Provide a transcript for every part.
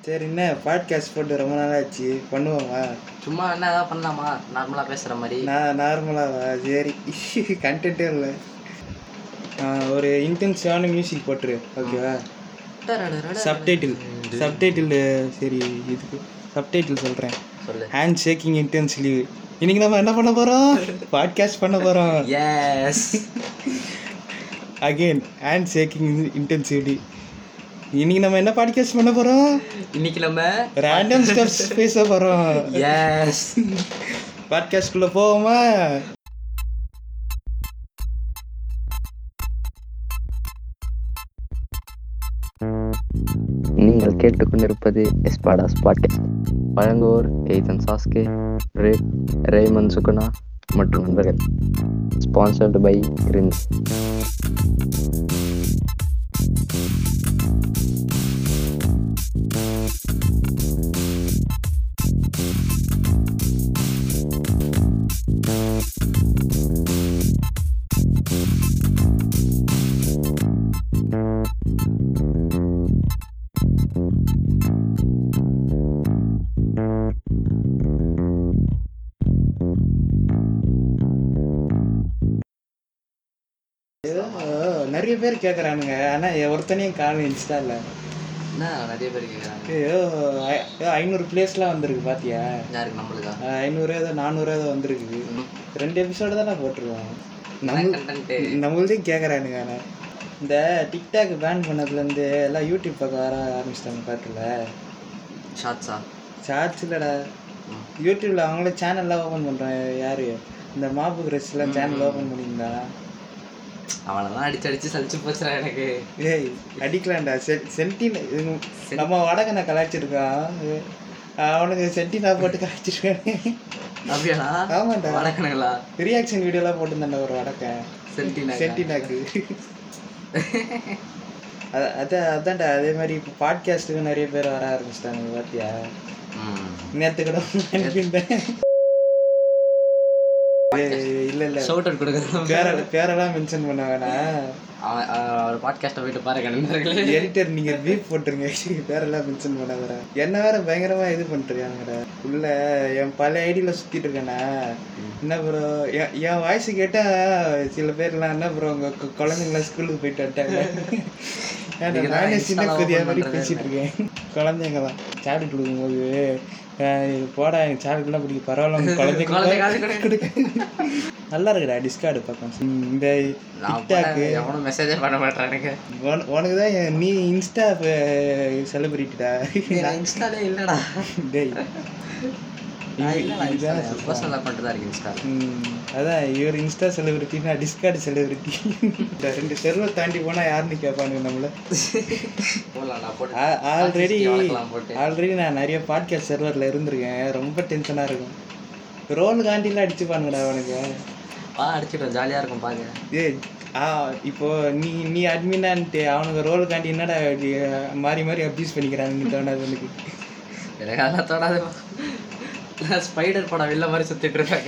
சரி என்ன பாட்காஸ்ட் போட்டு ரொம்ப நாள் ஆச்சு பண்ணுவோமா சும்மா என்ன ஏதாவது பண்ணலாமா நார்மலாக பேசுகிற மாதிரி நான் நார்மலாவா சரி கண்டென்ட்டே இல்லை ஒரு இன்டென்சிவான மியூசிக் போட்டுரு ஓகேவா சப்டைட்டில் சப்டைட்டில் சரி இதுக்கு சப்டைட்டில் சொல்கிறேன் சொல்லு ஹேண்ட் ஷேக்கிங் இன்டென்ஸ்லி இன்னைக்கு நம்ம என்ன பண்ண போகிறோம் பாட்காஸ்ட் பண்ண போகிறோம் yes again hand shaking intensively இன்னைக்கு நம்ம என்ன பாட்காஸ்ட் பண்ண போகிறோம் இன்னைக்கு நம்ம ரேண்டம் ஸ்டெப்ஸ் பேச போகிறோம் எஸ் பாட்காஸ்ட்குள்ளே போவோமா நீங்கள் கேட்டுக்கொண்டிருப்பது எஸ்பாடாஸ் பாட்காஸ்ட் வழங்குவோர் Ethan Sasuke Ray Ramen Suguna மற்றும் நண்பர்கள் ஸ்பான்சர்டு பை கிரின்ஸ் ஏதோ நிறைய பேர் கேட்குறானுங்க ஆனால் ஒருத்தனையும் காணும் இன்ஸ்டாவில் என்ன நிறைய பேர் கேட்குறாங்க ஏதோ ஐ- ஏதோ ஐநூறு பிளேஸ்லாம் வந்திருக்கு பாத்தியா யாருக்கு நம்மளுக்கா ஐநூறு ஏதோ நானூறு ஏதோ வந்திருக்கு ரெண்டு எபிசோடு தானே போட்டிருக்கோம் நம்ம கண்டென்ட்டு நம்மள்தையும் கேட்குறானுங்க ஆனால் இந்த டிக்டாக் பேன் பண்ணதுலேருந்து எல்லாம் யூடியூப் பக்கம் வர ஆரம்பிச்சிட்டாங்க பாட்டுல ஷார்ட்ஸா சார்ஜ் இல்லைடா யூடியூப்ல அவங்களே சேனல்லாம் ஓப்பன் பண்ணுறாங்க யாரு இந்த மாப்பு கிரஸ்லாம் சேனல் ஓப்பன் பண்ணியிருந்தா அவனெல்லாம் அடிச்சு அடிச்சு சலிச்சு போச்சுடா எனக்கு ஏய் அடிக்கலாம்டா செ சென்டின் இது நம்ம வடகனை கலாய்ச்சிருக்கான் அவனுக்கு சென்டினா போட்டு கலாய்ச்சிருக்கானு அப்படியாடா ஆமாண்டா வணக்கணுங்களா ரியாக்ஷன் வீடியோலாம் போட்டிருந்தாண்டா ஒரு வடக்கன் சென்டினா சென்டினாக்கு அத- அதான் அதான்டா அதே மாதிரி இப்போ பாட்காஸ்ட்டுக்கு நிறைய பேர் வர ஆரம்பிச்சிட்டாங்க பாத்தியா ம் நேற்று கூட அனுப்பியிருந்தேன் ஏய், இல்ல இல்ல ஷவுட் அவுட் கொடுக்குறோம் பேர பேரெல்லாம் மென்ஷன் பண்ண வேணாம் அவன் அவர் பாட்காஸ்ட்டை போயிட்டு பாருங்க நண்பர்களே எடிட்டர் நீங்க பீப் போட்டுருங்க பேரெல்லாம் மென்ஷன் பண்ண வேற என்ன வேற பயங்கரமா இது பண்ணிருக்காங்கடா உள்ள என் பழைய ஐடியில சுத்திட்டு இருக்கேனா என்ன ப்ரோ என் வாய்ஸ் கேட்டா சில பேர்லாம் என்ன ப்ரோ உங்க கு- குழந்தைங்களாம் ஸ்கூலுக்கு போயிட்டு வந்துட்டாங்க ஏன்டா, நீங்க தான் நானே Insta சின்ன ல குதியா open மாதிரி பண்றதே பேசிட்டு இருக்கேன் குழந்தைங்களாம் சாப்பிட்டு கொடுக்கும்போது அஹ், இது போடா எனக்கு சாப்பிட்டுலாம் பிடிக்கும் பரவாயில்ல உங்க குழந்தைங்க குழந்தைங்க கொடுக்க நல்லா இருக்குடா டிஸ்கார்டு பக்கம் இந்த நான் டிக்டாக்கு எவனும் மெசேஜே பண்ண மாட்டானுங்க உன- உனக்கு தான் என் நீ இன்ஸ்டா செலிபிரிட்டிடா இன்ஸ்டாலே இல்லடா டேய் இதுதான் பர்சனல் அக்கௌண்ட் தான் இருக்கு இன்ஸ்டா ம், அதான் இவர் இன்ஸ்டா செலிபிரிட்டி நான் டிஸ்கார்டு செலிபிரிட்டி இந்த ரெண்டு செர்வர் தாண்டி போனால் யாருன்னு கேட்பானுங்க நம்மள போடலாம் நான் போட்டு ஆல்ரெடி வளர்க்கலாம் போட்டு ஆல்ரெடி நான் நிறைய பாட்காஸ்ட் செர்வரில் இருந்திருக்கேன் ரொம்ப டென்ஷனாக இருக்கும் ரோல் காண்டிலாம் அடிச்சுப்பானுங்கடா அவனுங்க வா அடிச்சிட்டோம் ஜாலியாக இருக்கும் பாருங்க ஏய் ஆ இப்போ நீ நீ அட்மினான்ட்டு அவனுங்க ரோல் காண்டி என்னடா இப்படி, மாறி மாறி அப்யூஸ் பண்ணிக்கிறானுங்க தோணாது எனக்கு எனக்கு அதெல்லாம் தோணாது நான் ஸ்பைடர் படம் வெளில மாதிரி சுத்திட்டு இருக்காங்க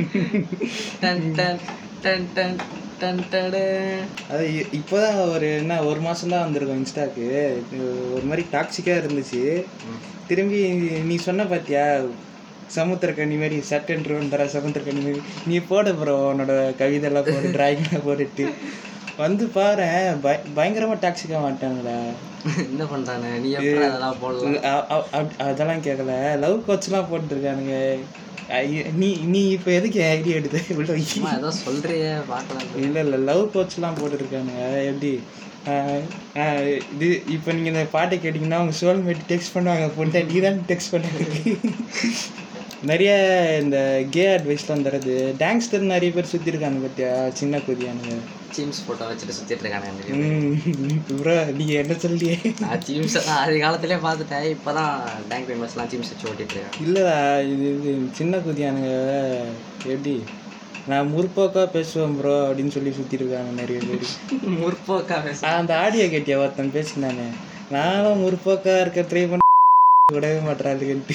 டன் டன் டன் டன் டன் டடு. அது இ- இப்போதான் ஒரு என்ன ஒரு மாதம் தான் வந்திருக்கும் இன்ஸ்டாக்கு இது ஒரு மாதிரி டாக்ஸிக்காக இருந்துச்சு ம். திரும்பி நீ சொன்ன பார்த்தியா சமுத்திரக்கண்ணி மாதிரி சட்டென்று வந்தர சமுத்திரக்கண்ணி மாதிரி நீ போடு ப்ரோ உன்னோட கவிதைலாம் போட்டு டிராயிங்லாம் போட்டுட்டு வந்து பாரு பய பயங்கரமாக டாக்ஸிக்காக மாட்டாங்களா என்ன பண்றானு நீ எப்படி அதெல்லாம் போடலாம் அ- அ- அ- அதெல்லாம் கேட்கல லவ் கோச்லாம் போட்டுருக்கானுங்க ஐய, நீ நீ இப்போ எதுக்கு ஐடியா எடுத்து உள்ள வை. சும்மா ஏதோ சொல்றியே பார்க்கலாம் இல்லை இல்லை லவ் கோச்லாம் போட்டுருக்கானுங்க எப்படி ஆஹ் ஆஹ் இது இப்போ நீங்கள் இந்த பாட்டை கேட்டிங்கன்னா உங்கள் சோல்மேட் டெக்ஸ்ட் பண்ணுவாங்க பொண்ணை நீ தான் டெக்ஸ்ட் பண்ணுறது நிறைய இந்த கே அட்வைஸ்லாம் தருது டேங்ஸ்டர் நிறைய பேர் சுற்றி இருக்காங்க பார்த்தியா சின்ன குதியானுங்க சீம்ஸ் போட்டோ வச்சுட்டு சுத்திட்டு இருக்கானே ம் ப்ரோ நீங்கள் என்ன சொல்லியே நான் ஜீம்ஸ் தான் ஆதி காலத்திலே பார்த்துட்டேன் இப்போதான் டேங்க் மெம்பர்ஸ்லாம் ஜீம்ஸ் வச்சு ஓட்டிட்டு இருக்காங்க இல்லைடா இது இது சின்ன குதியானுங்க எப்படி நான் முற்போக்கா பேசுவேன் ப்ரோ அப்படின்னு சொல்லி சுற்றிட்டு இருக்காங்க நிறைய பேர் முற்போக்கா பேச ஆ, அந்த ஆடியோ கேட்டியா ஒருத்தன் பேசினானே நானும் முற்போக்கா இருக்க ட்ரை பண்ண விடவே மாட்டாளுன்ட்டு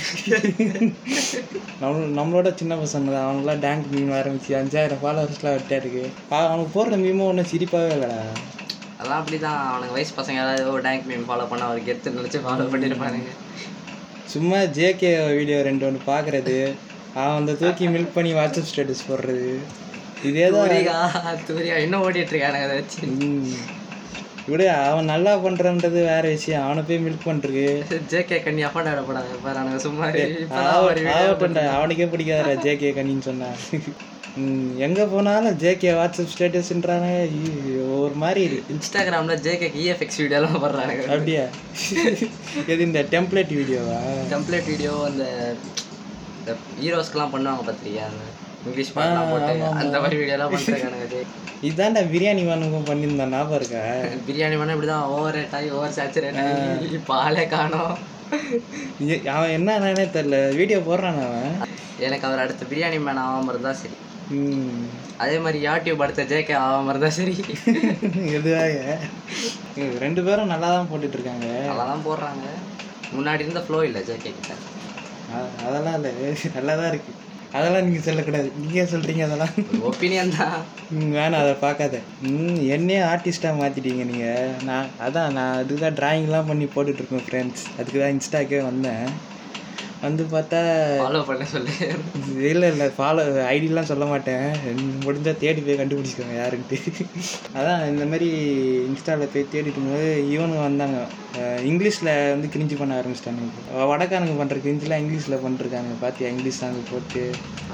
நம்ம நம்மளோட சின்ன பசங்க தான் அவங்களாம் டேங்க் மீம் ஆரம்பிச்சு அஞ்சாயிரம் ஃபாலோவர்ஸ்லாம் விட்டா இருக்கு பா அவனுக்கு போடுற மீமும் ஒன்றும் சிரிப்பாகவே இல்லைடா அதெல்லாம் அப்படிதான் அவனுங்க வயசு பசங்க யாராவது ஒரு டேங்க் மீம் ஃபாலோ பண்ண அவருக்கு எடுத்து நினச்சி ஃபாலோ பண்ணியிருப்பானுங்க சும்மா ஜேகே வீடியோ ரெண்டு ஒன்று பார்க்குறது அவன் அந்த தூக்கி மில்க் பண்ணி வாட்ஸ்அப் ஸ்டேட்டஸ் போடுறது இதே தான் தூரிகா தூரிகா இன்னும் ஓடிட்டு இருக்கானுங்க அதை வச்சு ம். விடு அவன் நல்லா பண்ணுறன்றது வேற விஷயம் அவனை போய் மில்க் பண்ணுறது ஜேகே கண்ணி அப்பா போடாங்க பாரு அவனுங்க சும்மா இப்பதான் ஒரு video ஆவட்டண்டா அவனுக்கே பிடிக்காதடா ஜேகே கண்ணின்னு சொன்னான் ம், எங்க போனாலும் ஜேகே வாட்ஸ்அப் ஸ்டேட்டஸ்ன்றாங்க ஒரு மாதிரி இருக்கு இன்ஸ்டாகிராம்ல ஜேகேக்கு இஎஃப்எக்ஸ் வீடியோலாம் போடுறானுங்க அப்படியா எது இந்த டெம்ப்ளேட் வீடியோவா டெம்ப்ளேட் வீடியோ அந்த இந்த ஹீரோஸ்க்குலாம் பண்ணுவாங்க பார்த்திருக்கியா அந்த இங்கிலீஷ் பாட்டெலாம் போட்டு அந்த மாதிரி வீடியோலாம் பண்ணிருக்கானுங்க இதான்டா பிரியாணி மனுக்கும் பண்ணியிருந்தான் ஞாபகம் இருக்கா பிரியாணி பண்ண இப்படி தான் ஓவர் ரேட் ஆகி ஓவர் சேச்சுரேட் ஆகி பாலே காணோம் ஏ- அவன் என்ன என்னன்னே தெரில வீடியோ போடுறான் அவன் எனக்கு அவர் அடுத்த பிரியாணி மேன் ஆகாம இருந்தா சரி ம். அதே மாதிரி யூடியூப் அடுத்த ஜேகே ஆகாம இருந்தா சரி எதுவாக இவங்க ரெண்டு பேரும் நல்லா தான் போட்டுட்டு இருக்காங்க அதெல்லாம் போடுறாங்க முன்னாடி இருந்த ஃப்ளோ இல்லை ஜேகே கிட்ட அ- அதெல்லாம் இல்லை நல்லா தான் இருக்கு அதெல்லாம் நீங்கள் சொல்லக்கூடாது நீங்கள் சொல்கிறீங்க அதெல்லாம் ஒப்பீனியன் தான் ம், வேணாம் அதை பார்க்காத ம் என்னையே ஆர்டிஸ்ட்டாக மாற்றிட்டீங்க நீங்கள் நான் அதான் நான் அதுதான் டிராயிங்லாம் பண்ணி போட்டுட்ருக்கேன் ஃப்ரெண்ட்ஸ் அதுக்கு தான் இன்ஸ்டாக்கே வந்தேன் வந்து பார்த்தா ஃபாலோ பண்ண சொல்லு இல்லை இல்லை ஃபாலோ ஐடிலாம் சொல்ல மாட்டேன் முடிஞ்சால் தேடி போய் கண்டுபிடிச்சிக்கோங்க யாருன்ட்டு அதான் இந்த மாதிரி இன்ஸ்டாவில் போய் தேடிட்டு போது இவனுங்க வந்தாங்க இங்கிலீஷில் வந்து கிரிஞ்சு பண்ண ஆரம்பிச்சிட்டானுங்க வடக்கானுங்க பண்ணுற கிரிஞ்சுலாம் இங்கிலீஷில் பண்ணிருக்காங்க பார்த்தியா இங்கிலீஷ் சாங் போட்டு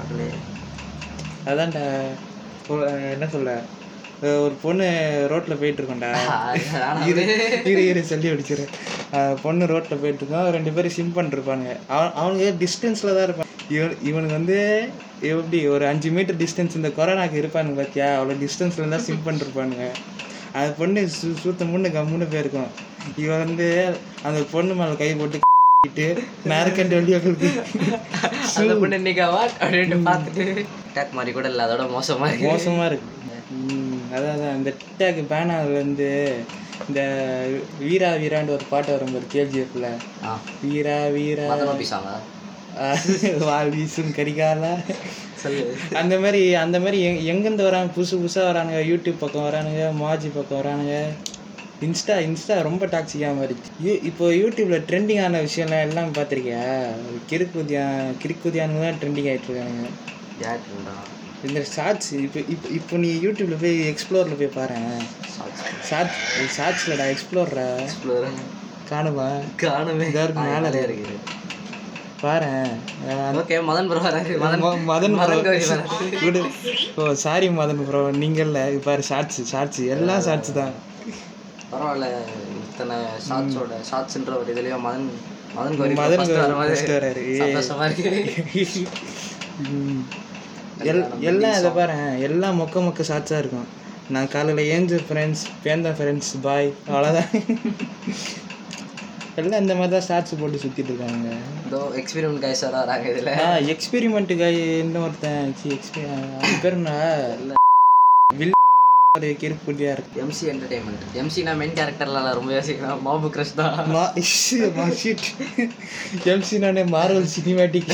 அதான்டா ஒ- என்ன சொல்ல அஹ் ஒரு பொண்ணு ரோட்டில் போயிட்டு இருக்கோம்டா இரு இரு இரு சொல்லி அடிச்சிடுறேன் அஹ் பொண்ணு ரோட்டில் போயிட்டு இருக்கோம் ரெண்டு பேரும் சிம் பண்ணிருப்பானுங்க அவன் அவனுங்க டிஸ்டன்ஸில் தான் இருப்பான் இவன் இவனுக்கு வந்து எப்படி ஒரு அஞ்சு மீட்டர் டிஸ்டன்ஸ் இந்த கொரோனாக்கு இருப்பானுங்க பார்த்தியா அவ்வளோ டிஸ்டன்ஸில் தான் சிம் பண்ணிருப்பானுங்க அந்த பொண்ணு சு சூத்த முன்னு கம்முன்னு போயிருக்கும் இவன் வந்து அந்த பொண்ணு மேலே கை போட்டு ட்டு மேற்கண்டு வெளியே அந்த பொண்ணு இன்னைக்கு வாட் அப்படின்ட்டு பார்த்துட்டு டேக் மாதிரி கூட இல்லை அதோட மோசமா இருக்கு மோசமாக இருக்கு ம், அதான் அதான் இந்த டிக்டாக் பேன் ஆகுதுலேருந்து இந்த வீரா வீரான்னு ஒரு பாட்டு வரும் பாரு கேஜிஎஃப்ல ஆ வீரா வீரா மதனோ பேசாங்க வால் வீசும் கரிகாலா சொல்லு அந்த மாதிரி அந்த மாதிரி எங் எங்கேருந்து வராங்க புதுசு புதுசாக வரானுங்க யூடியூப் பக்கம் வரானுங்க மாஜி பக்கம் வரானுங்க இன்ஸ்டா இன்ஸ்டா ரொம்ப டாக்ஸிக்காக மாறிச்சு யூ இப்போ யூடியூப்பில் ட்ரெண்டிங் ஆன விஷயம்லாம் எல்லாம் பார்த்துருக்கியா கிறுக்குதியா கிறுக்குதியானுங்க தான் ட்ரெண்டிங் ஆகிட்டு இருக்கானுங்க யாருடா இந்த ஷார்ட்ஸ் இப்போ இப்போ இப்போ நீ யூடியூப்ல போய் எக்ஸ்ப்ளோரில் போய் பாரு ஷார்ட் ஷார்ட்ஸ்லடா எக்ஸ்ப்ளோர்ரா காணுமா காணுமே இதா இருக்கு, மேல மேலே இருக்குது பாரு ஓகே மதன் ப்ரோ வராரு மதன் மதன் bro. மதன் கௌரி வராரு விடு ஓ சாரி மதன் ப்ரோ நீங்கள்ல இது பாரு ஷார்ட்ஸ் ஷார்ட்ஸ் எல்லாம் ஷார்ட்ஸ் தான் பரவாயில்ல இத்தனை ஷார்ட்ஸோட ஷார்ட்ஸ்ன்ற ஒரு இதுலயும் மதன் மதன் கௌரி மதன் first கௌரி வர மாதிரி first வராரு. சந்தோஷமா இருக்கு ம். எல் எல்லாம் இதை பாரு எல்லாம் மொக்க மொக்க ஷார்ட்ஸாக இருக்கும் நான் காலையில் ஏஞ்ச ஃப்ரெண்ட்ஸ் பேந்த ஃப்ரெண்ட்ஸ் பாய் அவ்வளோதான் எல்லாம் இந்த மாதிரி தான் ஷார்ட்ஸ் போட்டு சுற்றிட்டு இருக்காங்க இதோ எக்ஸ்பீரியன்ட் கைஸ் வர வராங்க இதுல ஆ எக்ஸ்பெரிமெண்ட் கை இன்னும் ஒருத்தன் சி எக்ஸ்பெரி அது பேர் என்ன வில் ஒரு கிறுக்குட்டியாக இருக்கு எம்சி என்டர்டைன்மெண்ட் எம்சி நான் மெயின் கேரக்டர்ல ரொம்ப யோசிக்கிறேன் மாபு கிரஷ் தான் மா மா ஷீட் எம்சி நானே மார்வல் சினிமேட்டிக்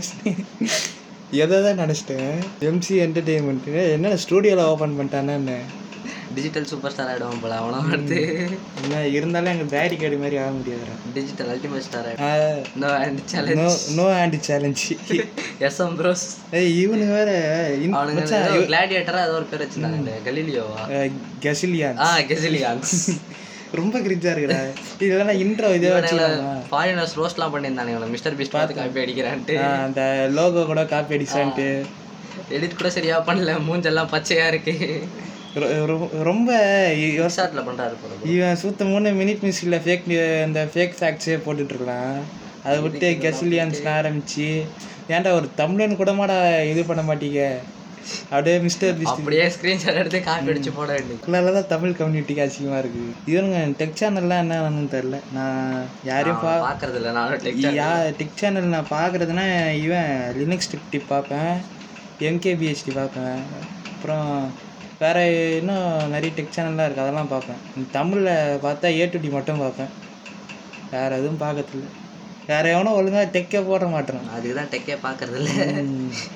எதை தான் நினச்சிட்டேன் எம்சி என்டர்டெயின்மெண்ட்டு என்ன ஸ்டூடியோவில் ஓப்பன் பண்ணிட்டானே என்ன டிஜிட்டல் சூப்பர் ஸ்டார் ஆயிடுவான் போல அவனும் அடுத்து என்ன இருந்தாலும் எங்கள் பேரி கார்டு மாதிரி ஆக முடியாதுடா டிஜிட்டல் அல்டிமேட் ஸ்டார் ஆயிடும் no and no challenge no hand challenge SM bros ஏய் இவனுங்க வேற இன்- அவனுங்க மச்சான், ஏதோ கிளாடியேட்டரா ஏதோ ஒரு பேர் வச்சிருந்தாங்க கலீலியோவா அஹ், கெசிலியான் ஆ கெசிலியான்ஸ் ரொம்ப கிரிஞ்சா இருக்குடா இதெல்லாம் இன்ட்ரோ இதே வச்சுக்கலாமா ஃபாரினர்ஸ் ரோஸ்ட்லாம் பண்ணியிருந்தாங்க இவனை மிஸ்டர் பீஸ் பார்த்து காப்பி அடிக்கிறான்ட்டு ஆ, அந்த லோகோ கூட காப்பி அடிச்சான்ட்டு எடிட் கூட சரியா பண்ணல மூஞ்செல்லாம் பச்சையா இருக்கு ரொ- ரொ- ரொம்ப இ- ஷார்ட்ல பண்றாரு போல இவன் சுத்த மூணு மினிட் மியூசிக்கில் ஃபேக் இந்த ஃபேக் ஃபேக்ட்ஸே போட்டுட்டு இருக்கலாம் அதை விட்டு கெசிலியான்ஸ்னு ஆரம்பிச்சு ஏன்டா ஒரு தமிழன் கூடமாடா இது பண்ண மாட்டீங்க அப்படியே மிஸ்டர் பிஸ்ட் அப்படியே ஸ்கிரீன்ஷாட் எடுத்து காப்பி அடிச்சு போட வேண்டியது இதனால தான் தமிழ் கம்யூனிட்டிக்கு அசிங்கமாக இருக்குது இவனுங்க டெக் சேனல்லாம் என்னன்னு தெரில நான் யாரையும் பா பாக்குறது இல்ல நானும் டெக் யா டெக் சேனல் நான் பார்க்குறதுனா இவன் லினக்ஸ் டிப் டிப் பார்ப்பேன் எம்கேபிஹெச்டி பார்ப்பேன் அப்புறம் வேறு இன்னும் நிறைய டெக் சேனல்லாம் இருக்குது அதெல்லாம் பார்ப்பேன் தமிழில் பார்த்தா ஏ டு டி மட்டும் பார்ப்பேன் வேறு எதுவும் பார்க்கறதில்ல வேறு எவனும் ஒழுங்காக டெக்கே போட மாட்டேறான் அதுக்கு தான் டெக்கே பாக்குறது இல்ல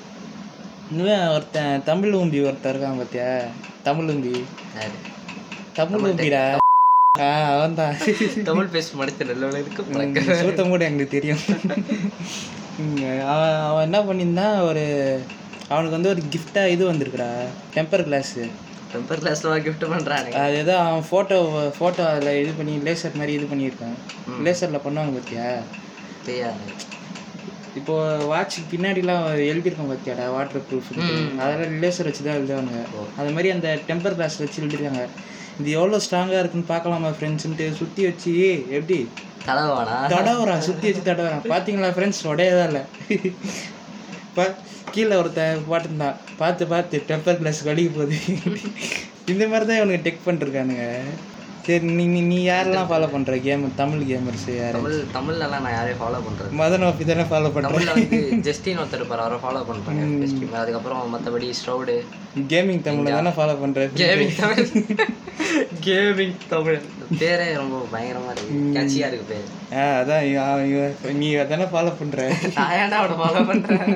இன்னும் ஒருத்தன் தமிழ் ஊம்பி ஒருத்தன் இருக்கான் பார்த்தியா தமிழ் ஊம்பி யாரு? தமிழ் ஊப்பிடா ஆ அவன் தான் தமிழ் பேச மடித்த நல்லவனுக்கு பழக்கம் சூத்தம் கூட எங்களுக்கு தெரியும் ம், அவன் அவன் என்ன பண்ணியிருந்தான் ஒரு அவனுக்கு வந்து ஒரு கிஃப்டாக இது வந்திருக்குடா டெம்பர் கிளாஸு டெம்பர் கிளாஸ்ல கிஃப்ட் பண்றானே அது ஏதோ அவன் ஃபோட்டோ ஃபோட்டோ அதில் இது பண்ணி லேசர் மாதிரி இது பண்ணியிருக்கான் லேசரில் பண்ணுவாங்க பார்த்தியா தெரியாது இப்போ வாட்சுக்கு பின்னாடிலாம் எழுதியிருக்கோம் பார்த்தியாடா வாட்டர் ப்ரூஃப் அதெல்லாம் லேசர் வச்சு தான் எழுதுவாங்க அது மாதிரி அந்த டெம்பர் கிளாஸ் வச்சு எழுதிருக்காங்க இது எவ்வளோ ஸ்ட்ராங்காக இருக்குன்னு பார்க்கலாமா ஃப்ரெண்ட்ஸுன்ட்டு சுற்றி வச்சு எப்படி கலவானா தடவுறான் சுற்றி வச்சு தடவுறான் பார்த்தீங்களா ஃப்ரெண்ட்ஸ் உடையதா இல்லை பா கீழே ஒருத்தன் பாட்டுருந்தான் பார்த்து பார்த்து டெம்பர் கிளாஸ் வலிக்கு போகுது இந்த மாதிரி தான் இவனுக்கு டெக் பண்ணிருக்கானுங்க சரி நீ நீ- நீ யாரெல்லாம் ஃபாலோ பண்ணுற கேம் தமிழ் கேமர்ஸ் யார் தமிழ் தமிழ்லலாம் நான் யாரையும் ஃபாலோ பண்றது மதன் ஓப்பி தானே ஃபாலோ பண்ணுறேன் தமிழ்ல வந்து ஜஸ்டின் ஒருத்தர் இருப்பார் அவரை ஃபாலோ பண்றாங்க ஜஸ்டின் அதுக்கப்புறம் மற்றபடி ஸ்ட்ரௌடு கேமிங் தமிழ் தானே ஃபாலோ பண்ணுறேன் கேமிங் தமிழ் கேமிங் தமிழ் பேரே ரொம்ப பயங்கரமா இருக்கு கேட்சியா இருக்கு பேர் ஆ அதான் இவன் இவன் நீ அதானே ஃபாலோ பண்ணுற நான் ஏன்டா அவனை ஃபாலோ பண்றேன்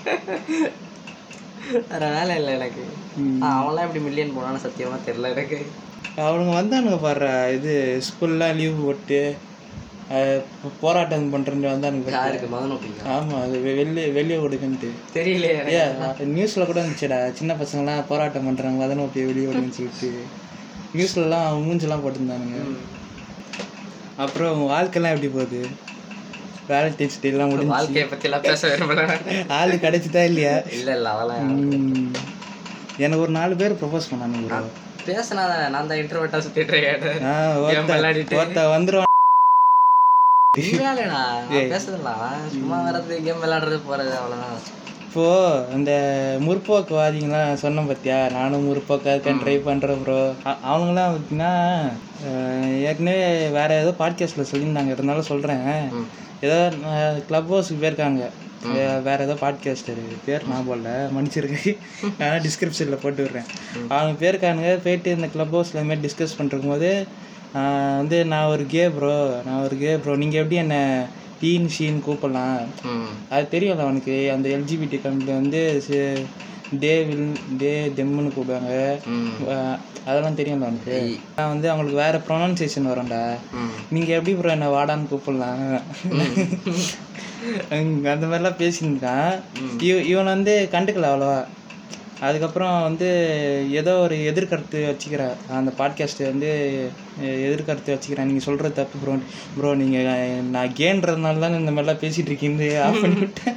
வேற வேலை இல்லை எனக்கு ஆ, அவன்லாம் எப்படி மில்லியன் போனான்னு சத்தியமா தெரியல எனக்கு அவனுங்க வந்தானுங்க பாரு இது ஸ்கூல்லாம் லீவ் போட்டு அஹ், போ- போராட்டம் பண்ணுறேன்னு வந்தானுங்க பாரு. யாருக்கு மதன் ஒப்பிங்க ஆமா அது வெ- வெளியே வெளியே விடுங்கன்ட்டு தெரியலையே எனக்கு. ஏ நியூஸ்ல கூட இருந்துச்சுடா சின்ன பசங்கலாம் போராட்டம் பண்றாங்க மதன போய் வெளியே விடுங்கன்னு சொல்லிட்டு நியூஸ்லலாம் மூஞ்செல்லாம் போட்டிருந்தானுங்க ம். அப்புறம் உன் வாழ்க்கைலாம் எப்படி போகுது வேலண்டைன்ஸ் டே எல்லாம் முடிஞ்சு வாழ்க்கையை பத்தி எல்லாம் பேச விரும்பல ஆளு கிடைச்சுதா இல்லையா இல்ல இல்ல அதெல்லாம் ம். எனக்கு ஒரு நாலு பேர் ப்ரொபோஸ் பண்ணானுங்க bro. பேசினா நான் தான் இன்டர்வெட்டா சுத்திட்டு இருக்கேன் ஆ, ஒருத்த விளையாடிட்டு. ஒருத்த வந்துருவான் உண்மையாலேடா நான் பேசுறதுலாம் சும்மா வர்றது கேம் விளையாடுறது போறது அவ்வளவுதான் இப்போ அந்த முற்போக்குவாதிங்களாம் சொன்னேன் பார்த்தியா நானும் முற்போக்காக இருக்கேன் ட்ரை பண்ணுறேன் ப்ரோ அவங்களாம் பார்த்தீங்கன்னா அஹ், ஏற்கனவே வேற ஏதோ பாட்காஸ்ட்டில் சொல்லியிருந்தாங்க இருந்தாலும் சொல்கிறேன் ம். ஏதோ க்ளப் ஹவுஸுக்கு போயிருக்காங்க வே- வேற ஏதோ பாட்காஸ்டர் பேர் நான் போடல மன்னிச்சிருக்கு ஆனால் டிஸ்கிரிப்ஷனில் போட்டு விடுறேன் அவங்க போயிருக்கானுங்க போயிட்டு இந்த க்ளப் ஹவுஸில் இது மாதிரி டிஸ்கஸ் பண்ணிருக்கும் போது ஆஹ், வந்து நான் ஒரு கே ப்ரோ நான் ஒரு கே ப்ரோ நீங்கள் எப்படி என்ன டீன் ஷீன் கூப்பிடலாம் ம் அது தெரியும்ல அவனுக்கு அந்த எல்ஜிபிடி கம்யூனிட்டி வந்து சி- டே வில் டே தெம்முன்னு கூப்பிடுவாங்க ம் அஹ் அதெல்லாம் தெரியும்ல அவனுக்கு நான் வந்து அவங்களுக்கு வேற ப்ரொனன்சியேஷன் வரும்டா ம் நீங்க எப்படி ப்ரோ என்ன வாடான்னு கூப்பிடலாம் உம், அந்த மாதிரிலாம் பேசியிருக்கான் இவ இவன் வந்து கண்டுக்கல அவ்வளோவா அதுக்கப்புறம் வந்து ஏதோ ஒரு எதிர்கருத்து வச்சுக்கிறா அந்த பாட்காஸ்ட் வந்து எ- எதிர்கருத்து வச்சுக்கிறேன் நீங்கள் சொல்கிறது தப்பு ப்ரோ ப்ரோ நீங்கள் நான் கேன்றதுனால தான் இந்த மாதிரிலாம் பேசிகிட்டு இருக்கீங்க ஆஃப் பண்ணி விட்டேன்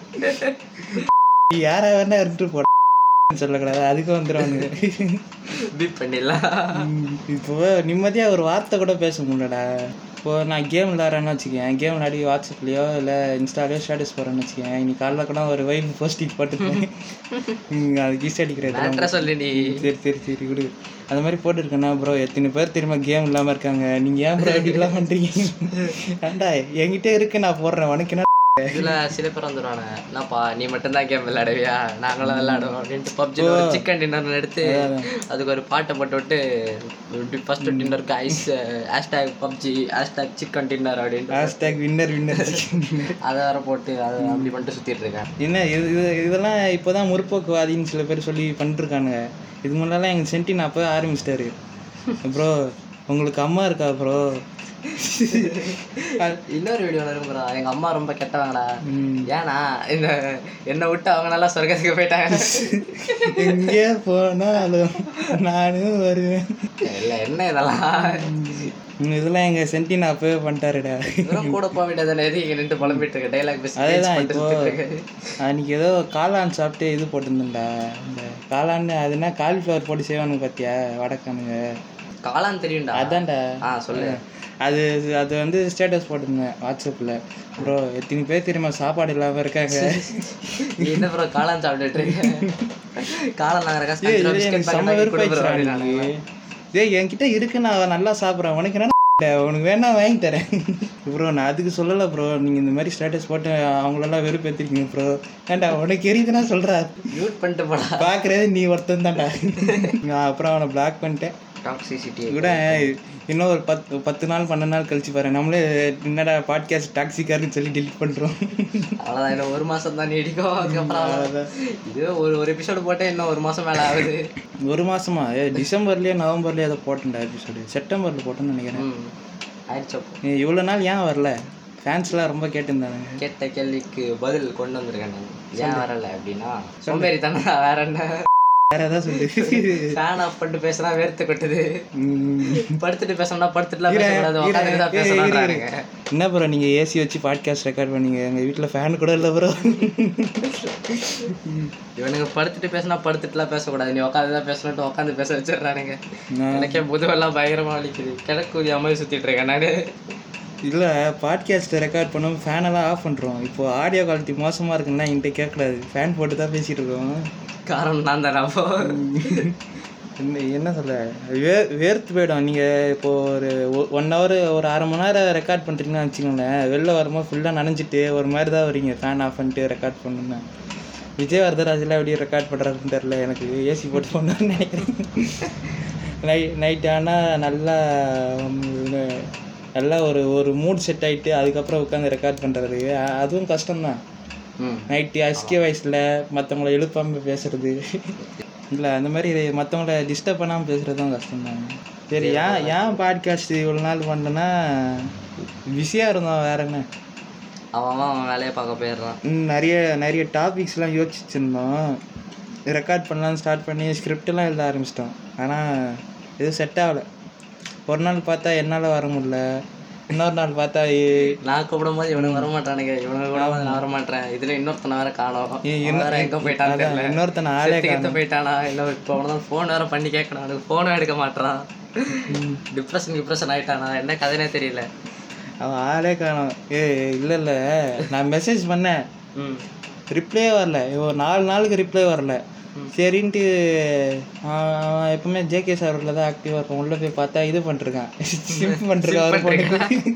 யாரா வேணா இருந்துட்டு போட சொல்லக்கூடாது அதுக்கு வந்துடுவானுங்க பீப் பண்ணிடலாம் உம், இப்போ நிம்மதியாக ஒரு வார்த்தை கூட பேச முடியலடா இப்போ நான் கேம் விளாட்றேன்னு வச்சுக்கேன் கேம் விளையாடி வாட்ஸ்அப்லேயோ இல்லை இன்ஸ்டாலேயோ ஸ்டேட்டஸ் போடுறேன்னு வச்சுக்கேன் இன்னைக்கு காலைல கூட ஒரு வைஃப் போஸ்டிங் போட்டுருக்கேன் ம், அதுக்கு ஈஸ்ட் அடிக்கிறது மேட்ரை சொல்லு நீ சரி சரி சரி விடு அந்த மாதிரி போட்டுருக்கேன்னா ப்ரோ எத்தனை பேர் தெரியுமா கேம் இல்லாமல் இருக்காங்க நீங்கள் ஏன் ப்ரோ இப்படி இல்லாமல் பண்ணுறீங்க ஏன்டா என்கிட்ட இருக்கு நான் போடுறேன் உனக்கு என்ன இதுல சில பேர் வந்துடுவானே என்னப்பா நீ மட்டும்தான் கேம் விளையாடுவியா நாங்களும் விளையாடுவோம் அப்படின்ட்டு பப்ஜி ஒரு சிக்கன் டின்னர் எடுத்து அதுக்கு ஒரு பாட்டை போட்டு விட்டு ஃபர்ஸ்ட் டின்னருக்கு ice hashtag PUBG hashtag chicken dinner அப்படின்ட்டு ஹேஷ்டேக் வின்னர் வின்னர் அதை வேற போட்டு அதை அப்படி பண்ணிட்டு சுத்திட்டு இருக்கேன் என்ன இது இது இதெல்லாம் இப்போதான் முற்போக்குவாதின்னு சில பேர் சொல்லி பண்ணிருக்கானுங்க இது முன்னெல்லாம் எங்கள் சென்டி நான் அப்போ ஆரம்பிச்சிட்டாரு ப்ரோ உங்களுக்கு அம்மா இருக்கா ப்ரோ இன்னொரு வீடியோ இருக்குறா எங்க அம்மா ரொம்ப கெட்டவங்கடா ஏன்னா இந்த என்னை விட்டு அவங்க நல்லா சொர்க்கத்துக்கு போயிட்டாங்க எங்கே போனாலும் நானும் வருவேன் இல்ல என்ன இதெல்லாம் ம், இதெல்லாம் எங்கள் சென்டி நான் அப்போவே பண்ணிட்டாருடா இவரும் கூட போக வேண்டியதானே எது இங்க நின்று புலம்பிட்டு இருக்க டைலாக் பேசி அதேதான் பண்ணிட்டு இப்போ சுத்திட்டு இருக்கு. அன்னைக்கு ஏதோ காளான் சாப்பிட்டு இது போட்டிருந்தேன்டா இந்த காளான் அதுனா காலிஃப்ளவர் போட்டு செய்வானுங்க பார்த்தியா வடக்கானுங்க காளான் தெரியும்டா அதான்டா ஆ சொல்லு அது அது வந்து ஸ்டேட்டஸ் போட்டிருந்தேன் வாட்ஸ்அப்பில் ப்ரோ எத்தனை பேர் தெரியுமா சாப்பாடு இல்லாமல் இருக்காங்க நீ என்ன ப்ரோ காளான் சாப்பிட்டுட்டு இருக்க காளான் நாங்கிற காசு ஏய், அஞ்சு ரூபா இது பிஸ்கட் எனக்கு பாக்கெட் செம்ம வாங்கி கொடு bro வெறுப்பாயிடுச்சுடா அப்படின்னாங்க. அன்னைக்கு. ஏய் என்கிட்ட இருக்கு நான் நல்லா சாப்பிட்றேன் உனக்கு என்ன உனக்கு வேணா வாங்கி தரேன் ப்ரோ நான் அதுக்கு சொல்லலை ப்ரோ நீங்கள் இந்த மாதிரி ஸ்டேட்டஸ் போட்டு அவங்களெல்லாம் வெறுப்பேற்றிருக்கீங்க ப்ரோ ஏன்டா உனக்கு எரியுதுன்னா சொல்கிறா மியூட் பண்ணிட்டு போடா பார்க்குறது நீ ஒருத்தன் தான்டா நான் அப்புறம் அவனை பிளாக் பண்ணிட்டேன் டாக்ஸிசிட்டி கூட இன்னும் ஒரு பத்து பத்து நாள் பன்னெண்டு நாள் கழிச்சு பாரு நம்மளே என்னடா பாட்காஸ்ட் டாக்ஸிக்காருன்னு சொல்லி டெலிட் பண்ணுறோம் அவ்வளோதான் இன்னும் ஒரு மாதம் தான் நீடிக்கும் அதுக்கப்புறம் இதுவே ஒரு ஒரு எபிசோடு போட்டே இன்னும் ஒரு மாதம் மேலே ஆகுது ஒரு மாசமா ஏ டிசம்பர்லயே நவம்பர்லயே அதை போட்டேன்டா எபிசோடு செப்டம்பரில் போட்டேன்னு நினைக்கிறேன் ம் ஆயிடுச்சு அப்போ. நீ இவ்வளோ நாள் ஏன் வரல ஃபேன்ஸ்லாம் ரொம்ப கேட்டிருந்தாங்க கேட்ட கேள்விக்கு பதில் கொண்டு வந்திருக்கேன் நான் ஏன் வரல அப்படின்னா சோம்பேறி தானே வேற என்ன வேற ஏதாவது சொல்லு ஃபேன் ஆஃப் பண்ணிட்டு பேசினா வேர்த்து கொட்டுது ம். படுத்துட்டு பேசணும்னா படுத்துட்டுலாம் இரு, பேசக்கூடாது இரு, உட்காந்துட்டு தான் இரு, இரு, இரு. பேசணுன்றாங்க என்ன ப்ரோ நீங்கள் ஏசி வச்சு பாட்காஸ்ட் ரெக்கார்ட் பண்ணீங்க எங்கள் வீட்டில் ஃபேன் கூட இல்லை ப்ரோ இவனுங்க படுத்துட்டு பேசினா படுத்துட்டுலாம் பேசக்கூடாது நீ உட்காந்து தான் பேசணும்ட்டு உட்காந்து பேச வச்சிடுறானுங்க எனக்கே முதுவெல்லாம் பயங்கரமா வலிக்குது கிழக்கு மாதிரி சுத்திட்டு இருக்கேன் நானு இல்லை பாட்காஸ்ட்டை ரெக்கார்ட் பண்ணும் ஃபேனெல்லாம் ஆஃப் பண்ணுறோம் இப்போ ஆடியோ குவாலிட்டி மோசமாக இருக்குன்னா என்கிட்ட கேட்கக்கூடாது ஃபேன் போட்டு தான் பேசிகிட்டு இருக்கோம் காரணம் நான் தானே அப்போ என்ன என்ன சொல்ல வே வேர்த்து போயிடும் நீங்கள் இப்போ ஒரு ஒன் ஹவர் ஒரு அரை மணி நேரம் ரெக்கார்ட் பண்ணுறீங்கன்னு வச்சுக்கோங்களேன் வெளில வரும்போது ஃபுல்லாக நனைஞ்சிட்டு ஒரு மாதிரி தான் வரீங்க ஃபேன் ஆஃப் பண்ணிட்டு ரெக்கார்ட் பண்ணணும்னா விஜய் வரதராஜெலாம் எப்படி ரெக்கார்ட் பண்ணுறாருன்னு தெரில எனக்கு ஏசி போட்டு போகணும்னு நினைக்கிறேன் நை நைட் ஆனால் நல்லா உம், இது, நல்லா ஒரு ஒரு மூட் செட் ஆகிட்டு அதுக்கப்புறம் உட்காந்து ரெக்கார்ட் பண்ணுறது அதுவும் கஷ்டம்தான் ம் நைட்டு அஸ்கே வயசில் மற்றவங்கள எழுப்பாமல் பேசுறது இல்லை அந்த மாதிரி மற்றவங்கள டிஸ்டர்ப் பண்ணாமல் பேசுகிறது தான் கஷ்டம் சரி ஏன் ஏன் பாட்காஸ்ட் இவ்வளோ நாள் பண்ணலன்னா பிஸியாக இருந்தோம் வேற என்ன அவன் அவன் அவன் வேலையை பார்க்க போயிடுறான் இன்னும் நிறைய நிறைய டாபிக்ஸ்லாம் யோசிச்சிருந்தோம் ரெக்கார்ட் பண்ணலாம்னு ஸ்டார்ட் பண்ணி ஸ்கிரிப்டெல்லாம் எழுத ஆரம்பிச்சிட்டோம் ஆனால் எதுவும் செட் ஆகலை ஒரு நாள் பார்த்தா என்னால் வர முடியல இன்னொரு நாள் பார்த்தா ஏ- நான் கூப்பிடும் போது இவனுக்கு வர மாட்டானுங்க இவனுக்கு கூட நான் வர மாட்டேன் இதுல இன்னொருத்தனை வேற காணோம் ஏய், அவன் வேற எங்க போயிட்டான்னு அதான், தெரியல இன்னொருத்தனை ஆளே செத்து போயிட்டானா இல்லை இப்போ அவனதான் ஃபோன் வேற பண்ணி கேட்கணும் அவனுக்கு ஃபோனும் எடுக்க மாட்டான் டிப்ரெஷன் டிப்ரெஷன் ஆயிட்டானா என்ன கதைனே தெரியல அவன் ஆளே காணோம் ஏ இல்லை இல்லை நான் மெசேஜ் பண்ணேன் ம் ரிப்ளே வரல ஒரு நாலு நாளுக்கு ரிப்ளை வரல சரின்ட்டு அவன் அவன் எப்பவுமே ஜேகே சர்வரில் தான் ஆக்டிவாக இருக்கும் உள்ளே போய் பார்த்தா இது பண்ணிருக்கான் சிம் பண்ணிருக்கான் அவர் பொண்ணுக்கு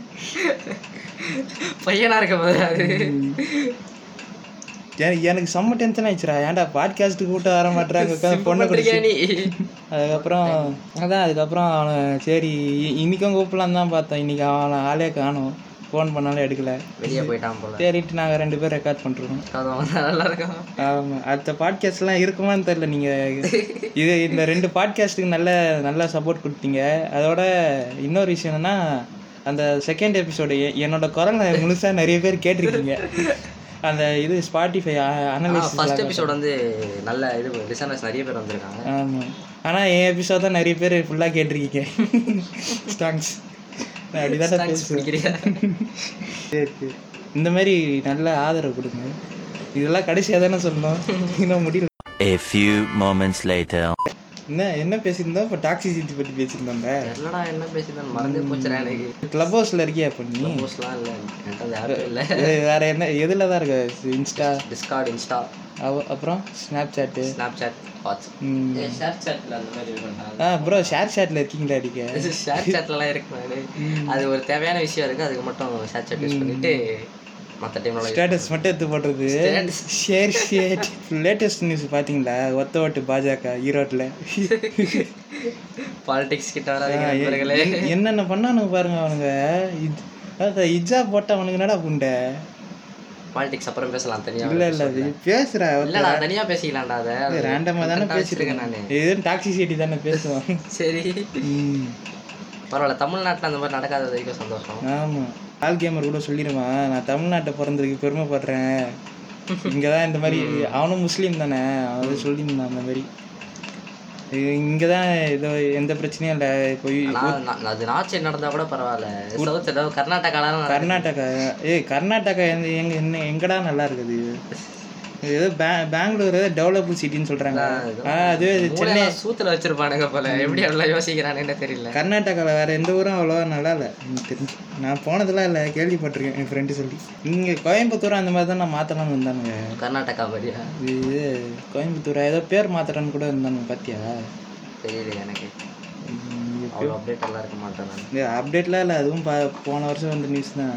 பையனா இருக்க போது அது எனக்கு எனக்கு செம்ம டென்ஷன் ஆயிடுச்சுடா ஏன்டா பாட்காஸ்ட்டுக்கு கூட்ட வர மாட்டேறாங்க உட்காந்து பொண்ணை பண்றியா குடிச்சு நீ அதுக்கப்புறம் அதான் அதுக்கப்புறம் அவனை சரி இ- இன்னைக்கும் கூப்பிடலாம் தான் பார்த்தேன் இன்னைக்கு அவனை ஆளே காணும் ஃபோன் பண்ணாலும் எடுக்கல வெளியே போயிட்டான் போல சரின்ட்டு நாங்கள் ரெண்டு பேரும் ரெக்கார்ட் பண்ணுறோம் அது அவன் நல்லா இருக்கான் ஆமாம் அடுத்த பாட்காஸ்ட்லாம் இருக்குமான்னு தெரில நீங்கள் இது இந்த ரெண்டு பாட்காஸ்ட்டுக்கு நல்ல நல்லா சப்போர்ட் கொடுத்தீங்க அதோட இன்னொரு விஷயம் என்னன்னா அந்த செகண்ட் எபிசோடு என்னோட குரலை முழுசாக நிறைய பேர் கேட்டிருக்கீங்க அந்த இது ஸ்பாட்டிஃபை அனலைசிஸ் ஃபர்ஸ்ட் எபிசோட் வந்து நல்ல இது லிசனர்ஸ் நிறைய பேர் வந்திருக்காங்க ஆமாம் ஆனால் என் எபிசோட் தான் நிறைய பேர் ஃபுல்லாக கேட்டிருக்கீங்க ஸ்டாங்ஸ் நான் அப்படி தான் பேசுவேன் பிடிக்கிறியா சரி சரி இந்த மாதிரி நல்ல ஆதரவு கொடுங்க இதெல்லாம் கடைசியாக தானே சொல்லணும் இன்னும் முடியல A few moments later. என்ன என்ன பேசியிருந்தோம் இப்போ டாக்ஸி சிட்டி பற்றி பேசியிருந்தோங்க தெரியலடா என்ன பேசிதான் மறந்தே போச்சுடா எனக்கு கிளப் ஹவுஸில் இருக்கியா இப்போ நீ போஸ்ட்லாம் இல்லை என்கிட்ட அது யாரும் இல்லை இது வேற என்ன எதில் தான் இருக்க இன்ஸ்டா டிஸ்கார்ட் இன்ஸ்டா அவ- அப்புறம் Snapchat Snapchat WhatsApp share சாட்ல அந்த மாதிரி இது பண்ணாங்க ஆ ப்ரோ ஷேர் சாட்டில் இருக்கீங்களா அடிக்க ஷேர் சாட்லலாம் இருக்கு நானு அது ஒரு தேவையான விஷயம் இருக்கு அதுக்கு மட்டும் ஷேர் சாட் யூஸ் பண்ணிட்டு மற்ற டைம்ல ஸ்டேட்டஸ் மட்டும் எடுத்து போடுறது Status. Share share latest news பார்த்தீங்களா ஒத்த ஓட்டு பாஜக ஈரோட்டில் பாலிடிக்ஸ் கிட்ட வராதீங்க நண்பர்களே என்னென்ன பண்ணானுங்க பாருங்க அவனுங்க இத்- அதான் இஜா போட்ட அவனுக்கு என்னடா புண்டை பாலிடிக்ஸ் அப்புறம் பேசலாம் தனியா இல்ல இல்ல இது பேசுற இல்லடா தனியா பேசிக்கலாம்டா அதை ரேண்டமா தானே பேசிட்டு இருக்கேன் நானு இது டாக்ஸி சிட்டி தானே பேசுவோம் சரி ம். பரவாயில்ல தமிழ்நாட்டுல அந்த மாதிரி நடக்காத வரைக்கும் சந்தோஷம் ஆமா ஆல் கேமர் கூட சொல்லிடுவான் நான் தமிழ்நாட்டை பிறந்ததுக்கு பெருமைப்படுறேன் இங்கதான் இந்த மாதிரி அவனும் முஸ்லீம் தானே அவன் சொல்லியிருந்தான் அந்த மாதிரி இங்கே தான் ஏதோ எந்த பிரச்சனையும் இல்லை இப்போ இ- நான் நான் அது நாட் சைடு நடந்தா கூட பரவாயில்ல சவுத் சைடு கர்நாடகாலாம் நடக்குது. கர்நாடகா ஏய் கர்நாடகா எந்த எங்க என்ன எங்கடா நல்லா இருக்குது ஏதோ பே பெங்களூர் ஏதோ டெவலப் சிட்டின்னு சொல்றாங்க ஆ அது சென்னை மூளையெல்லாம் சூத்துல வச்சிருப்பானுங்க போல எப்படி அவ்வளவு யோசிக்கிறானுன்னு தெரியல கர்நாடகாவில் வேற எந்த ஊரும் அவ்வளோவா நல்லா இல்லை எனக்கு தெரிஞ்சு நான் போனதெல்லாம் இல்லை கேள்விப்பட்டிருக்கேன் என் ஃப்ரெண்டு சொல்லி இங்கே கோயம்புத்தூர் அந்த மாதிரி தான் நான் மாற்றலாம்னு வந்தானுங்க கர்நாடகா மாதிரியா இது கோயம்புத்தூர் ஏதோ பேர் மாற்றலான்னு கூட இருந்தானுங்க பார்த்தியா தெரியல எனக்கு அவ்வளோ அப்டேட் எல்லாம் இருக்க மாட்டேன் நான் அப்டேட்லாம் இல்லை அதுவும் பா போன வருஷம் வந்த நியூஸ் தான்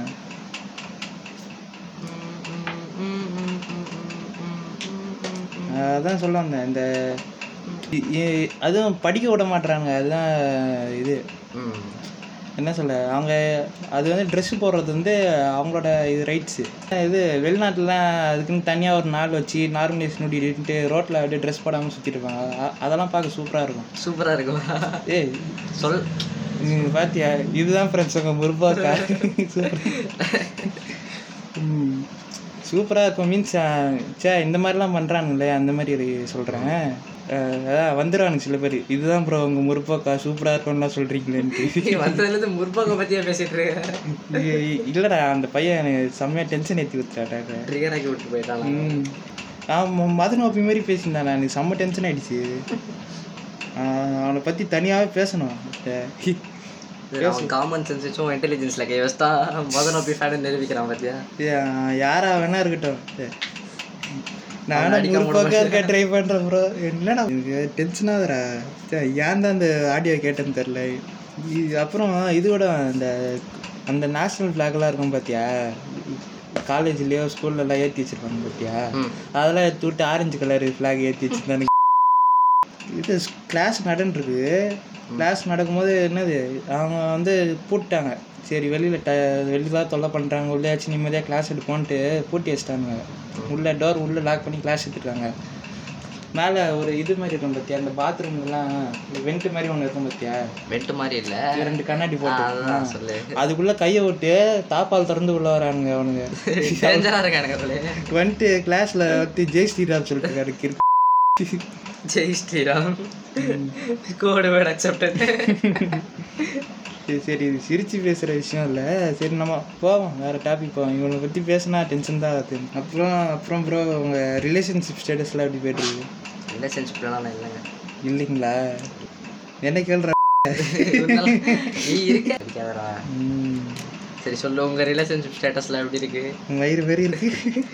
அதான் சொல்ல வந்தேன் இந்த இ- இ- அதுவும் படிக்க விட மாட்றாங்க அதுதான் இது ம் என்ன சொல்ல அவங்க அது வந்து ட்ரெஸ் போடுறது வந்து அவங்களோட இது ரைட்ஸு இது வெளிநாட்டுலாம் அதுக்குன்னு தனியாக ஒரு நாள் வச்சு நார்மலைசேஷன் ஓட்டிட்டு ரோட்டில் அப்படியே ட்ரெஸ் போடாமல் சுற்றிட்டு இருப்பாங்க அ- அதெல்லாம் பார்க்க சூப்பராக இருக்கும் சூப்பராக இருக்குமா ஏய் சொல் நீங்க பாத்தியா இதுதான் ஃப்ரெண்ட்ஸ் உங்க முருபாக்கா சூப்பர் சூப்பராக இருக்கும் மீன்ஸ் சே இந்த மாதிரிலாம் பண்ணுறானுங்களே அந்த மாதிரி சொல்கிறேன் அதான் வந்துடுவானுங்க சில பேர் இதுதான் ப்ரோ உங்கள் முருப்பாக்கா சூப்பராக இருக்கும்லாம் சொல்கிறீங்களேன்ட்டு நீ வந்ததுலேருந்து முற்போக்க பற்றியே பேசிட்டு இருக்க இல்லைடா அந்த பையன் எனக்கு செம்மையாக டென்ஷன் ஏற்றி விட்டுறாட்டாக்க ட்ரிகர் ஆக்கி விட்டு போயிட்டான் ம் அவன் மதன் ஓப்பி மாதிரி பேசியிருந்தான் எனக்கு செம்ம டென்ஷன் ஆயிடுச்சு ஆஹ் அவனை பற்றி தனியாகவே பேசணும் சரி, அவன் காமன் சென்ஸ் வச்சும் இன்டெலிஜென்ஸில் கை வச்சுட்டா மதன் அப்படி ஃபேன் நிரூபிக்கிறான் பார்த்தியா ஏய், யாரா வேணா இருக்கட்டும் ஏய், நானும் அடிக்க நூறு பக்கம் இருக்க ட்ரை பண்ணுறேன் ப்ரோ என்னடா எனக்கு டென்ஷன் ஆகுறா சே, ஏன் தான் அந்த ஆடியோ கேட்டேன்னு தெரில இது அப்புறம் இதோட அந்த அந்த நேஷ்னல் ஃப்ளாக்லாம் இருக்கும் பார்த்தியா காலேஜ்லேயோ ஸ்கூல்லலாம் ஏற்றி வச்சிருப்பாங்க பார்த்தியா ம் அதெல்லாம் எடுத்து விட்டு ஆரஞ்சு கலர் ஃப்ளாக் ஏற்றி வச்சுருந்தானு இது கிளாஸ் நடந்துருக்கு கிளாஸ் நடக்கும்போது என்னது அவங்க வந்து பூட்டாங்க சரி வெளியில் ட வெளியில் தொல்லை பண்ணுறாங்க உள்ளேயாச்சும் நிம்மதியாக கிளாஸ் எடுப்போன்ட்டு பூட்டி வச்சிட்டாங்க உள்ளே டோர் உள்ளே லாக் பண்ணி கிளாஸ் எடுத்துட்டாங்க மேலே ஒரு இது மாதிரி இருக்கும் பார்த்தியா அந்த பாத்ரூம்லாம் வெண்ட் மாதிரி ஒன்று இருக்கும் பார்த்தியா வெட்டு மாதிரி இல்லை ரெண்டு கண்ணாடி போட்டு அதுதான் சொல்லு அதுக்குள்ளே கையை விட்டு தாப்பால் திறந்து உள்ள வரானுங்க அவனுங்க டேஞ்சராக இருக்கானுங்க சொல்லு வந்துட்டு கிளாஸில் வந்து ஜெய் ஸ்ரீராம் சொல்லிட்டு இருக்காரு கிறுக்கு. Jai Shriram code word accepted சரி சரி இது சிரிச்சு பேசுகிற விஷயம் இல்லை சரி நம்ம போவோம் வேறு டாபிக் போவோம் இவனை பற்றி பேசினா டென்ஷன் தான் ஆகுது அப்புறம் அப்புறம் ப்ரோ உங்கள் ரிலேஷன்ஷிப் ஸ்டேட்டஸ்லாம் எப்படி போய்ட்டுருக்கு ரிலேஷன்ஷிப்லாம் இல்லைங்க இல்லைங்களா என்ன கேள்ற நீ இருக்க இருக்காதடா. சரி சொல்லு உங்க ரிலேஷன்ஷிப் ஸ்டேட்டஸ்லாம் எப்படி இருக்கு வயிறு பெரிய இருக்கு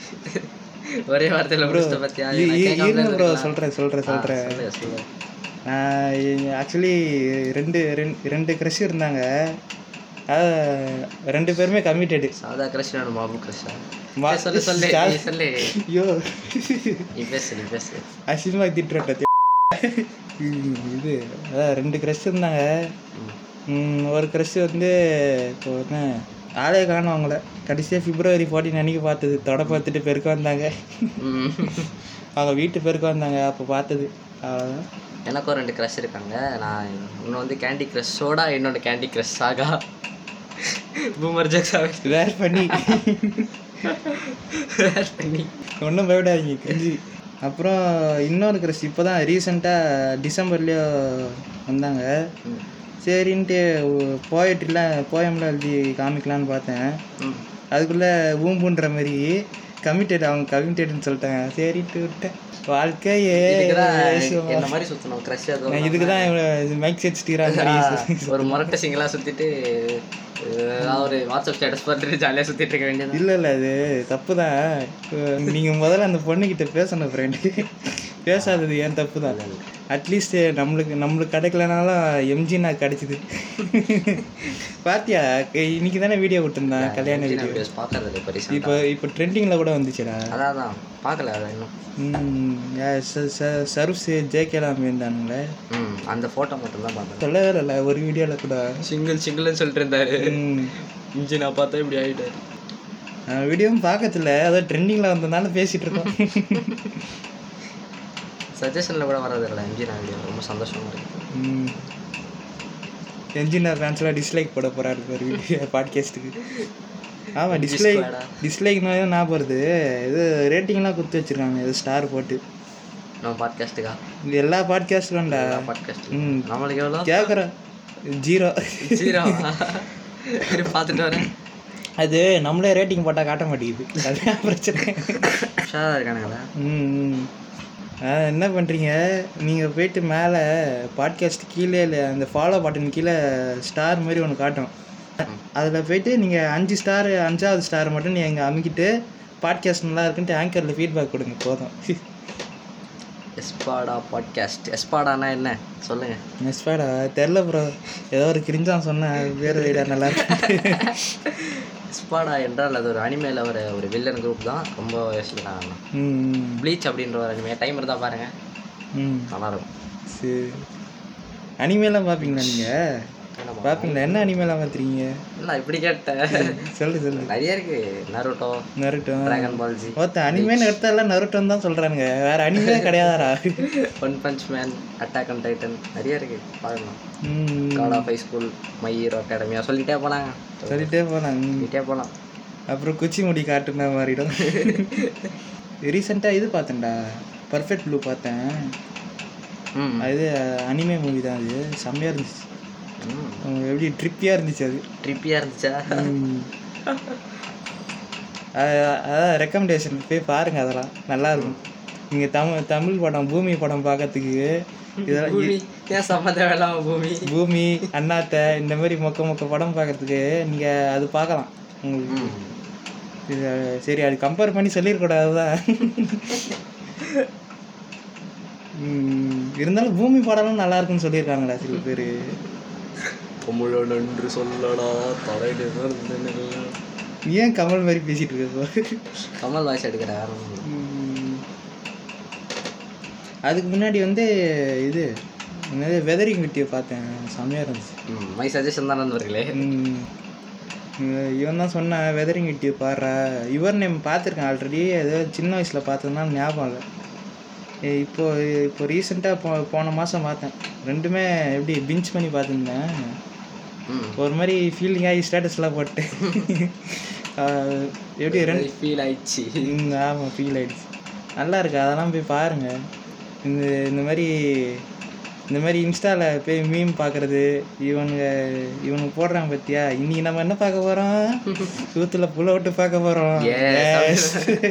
ஒரே வார்த்தையில முடிச்சிட்ட பத்தியா இ- நான் இ- கேட்காமலே இருங்க ப்ரோ இருந்திருக்கலாம். சொல்கிறேன் சொல்கிறேன் ஆ, சொல்கிறேன் சொல்லு சொல்லு ஆக்சுவலி ரெண்டு ரெண்டு ரெண்டு க்ரஷ் இருந்தாங்க அஹ், ரெண்டு பேருமே கமிட்டடு சாதா கிரஷ் வேணும் பாபு கிரஷா மா- சொல்லு சொல்லு சா- நீ சொல்லு ஐயோ நீ பேசு நீ பேசு அசிமா திட்டுறட்ட இது அதான் ரெண்டு க்ரஷ் இருந்தாங்க ம். ம், ஒரு க்ரஷ் வந்து இப்போ என்ன ஆளே காணும் அவங்கள கடைசியாக பிப்ரவரி ஃபோர்டீன் அன்னைக்கு பார்த்தது தொட பார்த்துட்டு பெருக்க வந்தாங்க ம். அவங்க வீட்டு பெருக்க வந்தாங்க அப்போ பார்த்தது அவ்வளோதான் எனக்கும் ரெண்டு க்ரஷ் இருக்காங்க நான் இன்னும் வந்து கேண்டி க்ரஷ் சோடா இன்னொன்று கேண்டி க்ரஷ் சாகா பூமர் ஜக்ஸாவே வேர் பண்ணி பண்ணி ஒன்றும் பயப்படாதீங்க கிஞ்சி அப்புறம் இன்னொரு க்ரஷ் இப்போ தான் ரீசெண்டாக டிசம்பர்லேயோ வந்தாங்க ம். சரின்ட்டு போயட்ரிலாம் போயம்லாம் எழுதி காமிக்கலான்னு பார்த்தேன் ம் அதுக்குள்ளே ஊம்புன்ற மாதிரி கமிட்டட் அவங்க கமிட்டட்னு சொல்லிட்டாங்க சரின்ட்டு விட்டேன் வாழ்க்கையே இதுக்குதான் சும்மா. என்ன மாதிரி சுத்தணும் க்ரஷ் அது நான் இதுக்கு தான் மைக் செட் ஸ்டீராங்க ஒரு முரட்டை சிங்கலாக சுற்றிட்டு ஒரு வாட்ஸ்அப் ஸ்டேட்டஸ் பார்த்துட்டு ஜாலியாக சுற்றிட்டு இருக்க வேண்டியது இல்லை இல்லை அது தப்பு தான் நீங்கள் முதல்ல அந்த பொண்ணுக்கிட்ட பேசணும் ஃப்ரெண்டு பேசாதது ஏன் தப்பு தான் அட்லீஸ்ட் நம்மளுக்கு நம்மளுக்கு கிடைக்கலனாலும் எம்ஜி நான் கிடைச்சிது பாத்தியா இன்னைக்கு தானே வீடியோ விட்டுருந்தான் கல்யாண வீடியோ வீடியோஸ் பார்க்கறது இப்போ ரீசெண்டாக இப்போ இப்போ ட்ரெண்டிங்கில் கூட வந்துச்சுடா அதான் அதான் பார்க்கல அதை இன்னும் ம் யா- ச- ச- சருஸ் ஜேகேலாம் இருந்தானுங்களே ம் அந்த ஃபோட்டோ மட்டும் தான் பார்த்தேன் சொல்லவே இல்லை ஒரு வீடியோவில் கூட சிங்கிள் சிங்கிள்னு சொல்லிட்டு இருந்தாரு ம் இஞ்சி நான் பார்த்தா இப்படி ஆகிட்டாரு நான் வீடியோவும் பார்க்கறதில்ல அதோ ட்ரெண்டிங்கில் வந்ததுனால பேசிகிட்டு இருக்கோம் சஜஷனில் கூட வர்றது இல்லை எம்ஜி நான் வீடியோ ரொம்ப சந்தோஷமா இருக்கு ம் என்ஜினியர் ஃபேன்ஸ்லாம் டிஸ்லைக் போட போகிறாரு ஒரு வீடியோ பாட்காஸ்ட்டுக்கு ஆமாம் டிஸ்லைக் squad-ஆ? டிஸ்லைக்னாலே ஞாபகம் வருது இது ரேட்டிங்லாம் கொடுத்து வச்சிருக்காங்க இது ஸ்டார் போட்டு நம்ம பாட்காஸ்ட்டுக்கா இது எல்லா பாட்காஸ்ட்டும்டா பாட்காஸ்ட் ம் நம்மளுக்கு எவ்வளோ கேட்குறேன் ஜீரோ ஜீரோ சரி பார்த்துட்டு வரேன் அது நம்மளே ரேட்டிங் போட்டால் காட்ட மாட்டேங்குது அதுதான் பிரச்சனை உஷாராக இருக்கானுங்களா ம் ம். ஆ, என்ன பண்ணுறீங்க நீங்கள் போயிட்டு மேலே பாட்காஸ்ட் கீழே இல்லை அந்த ஃபாலோ பட்டன் கீழே ஸ்டார் மாதிரி ஒன்று காட்டும் அதில் போயிட்டு நீங்கள் அஞ்சு ஸ்டார் அஞ்சாவது ஸ்டார் மட்டும் நீங்கள் அமுக்கிட்டு பாட்காஸ்ட் நல்லா இருக்குன்ட்டு ஆங்கரில் ஃபீட்பேக் கொடுங்க போதும் எஸ்பாடா பாட்காஸ்ட் எஸ்பாடானா என்ன சொல்லுங்க நெஸ்பாடா தெரில ப்ரோ ஏதோ ஒரு கிரிஞ்சான் சொன்னேன் வேறு வீடா நல்லா இருக்கு எஸ்பாடா என்றால் அது ஒரு அனிமேல ஒரு ஒரு வில்லன் குரூப் தான் ரொம்ப யோசிக்கிறாங்க ம் ப்ளீச் அப்படின்ற ஒரு அனிமே டைம் இருந்தால் பாருங்க ம் நல்லா இருக்கும் சரி அனிமேலாம் பார்ப்பீங்களா நீங்கள் என்னப்பா? பார்ப்பீங்களா என்ன அனிமேலாம் பார்த்துறீங்க என்ன இப்படி கேட்டேன் சொல்லு சொல்லு நிறைய இருக்கு நருட்டோ நருட்டம் டிராகன் பால் ஜி ஒருத்த அனிமேன்னு எடுத்தா எல்லாம் நருட்டம் தான் சொல்கிறானுங்க வேற அனிமே கிடையாதாடா one punch man attack and Titan நிறைய இருக்கு பார்க்கலாம் ம் god of high school my hero academia சொல்லிட்டே போனாங்க சொல்லிட்டே போலாம் ம். சொல்லிட்டே போகலாம் அப்புறம் குச்சி முடி காட்டுனா மாறிடும் ரீசெண்டாக இது பார்த்தேன்டா பர்ஃபெக்ட் ப்ளூ பார்த்தேன் ம் அது அனிமே மூவி தான் அது செம்மையாக இருந்துச்சு ம் உம், எப்படி ட்ரிப்பியாக இருந்துச்சு அது ட்ரிப்பியாக இருந்துச்சா உம். அ- அதான் ரெக்கமெண்டேஷன் போய் பாருங்க அதெல்லாம் நல்லா இருக்கும் நீங்கள் தமிழ் தமிழ் படம் பூமி படம் பார்க்கறதுக்கு இதெல்லாம் பூமி ஏன் சம்மந்தம் வேளாம பூமி பூமி அண்ணாத்தை இந்த மாதிரி மொக்க மொக்க படம் பார்க்கறதுக்கு நீங்கள் அது பார்க்கலாம் உங்களுக்கு ம் இது சரி அது கம்பேர் பண்ணி சொல்லிடக்கூடாது தான் இருந்தாலும் பூமி படம்லாம் நல்லா இருக்குன்னு சொல்லியிருக்காங்கடா சில பேர் தமிழ நன்று சொல்லடா தலையில ஏன் கமல் மாதிரி பேசிட்டு இருக்க கமல் வாய்ஸ் எடுக்கிற காரணம் உம். அதுக்கு முன்னாடி வந்து இது என்னது வெதரிங் வீட்டியை பார்த்தேன் செம்மையாக இருந்துச்சு ம் மை சஜஷன் தான் நண்பர்களே உம். இவ- இவன் தான் சொன்னான் வெதரிங் வீட்டியை பாடுறா இவர் நேம் பார்த்துருக்கேன் ஆல்ரெடி ஏதோ சின்ன வயசில் பார்த்ததுனால ஞாபகம் இல்லை ஏ, இப்போ இப்போ ரீசெண்டாக போ போன மாதம் பார்த்தேன் ரெண்டுமே எப்படி பிஞ்ச் பண்ணி பார்த்துருந்தேன் ம் ஒரு மாதிரி ஃபீலிங் ஆகி ஸ்டேட்டஸ்லாம் போட்டு ஆஹ், எப்படி ரெண்டு ஃபீல் ஆயிடுச்சு ம், ஆமாம் ஃபீல் ஆயிடுச்சு நல்லா இருக்கு அதெல்லாம் போய் பாருங்க இந்த இந்த மாதிரி இந்த மாதிரி இன்ஸ்டாவில் போய் மீம் பார்க்குறது இவனுங்க இவனுங்க போடுறாங்க பத்தியா இன்னைக்கு நம்ம என்ன பார்க்க போகிறோம் சூத்தில் புள்ள விட்டு பார்க்க போகிறோம் Yes.